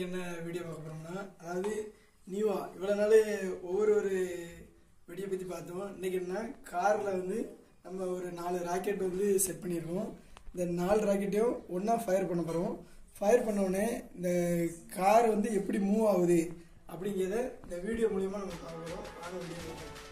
என்ன வீடியோ பார்க்க போறோம்னா அதாவது நியூவா இவ்வளோ நாள் ஒவ்வொரு ஒரு வெடியை பற்றி பார்த்தோம் இன்னைக்கு என்ன காரில் வந்து நம்ம ஒரு நாலு ராக்கெட் வந்து செட் பண்ணியிருக்கோம் இந்த நாலு ராக்கெட்டையும் ஒன்றா ஃபயர் பண்ண போகிறோம் ஃபயர் பண்ண உடனே இந்த கார் வந்து எப்படி மூவ் ஆகுது அப்படிங்கிறத இந்த வீடியோ மூலியமாக நம்ம பார்க்க போகிறோம் வாங்க வீடியோ பார்க்கலாம்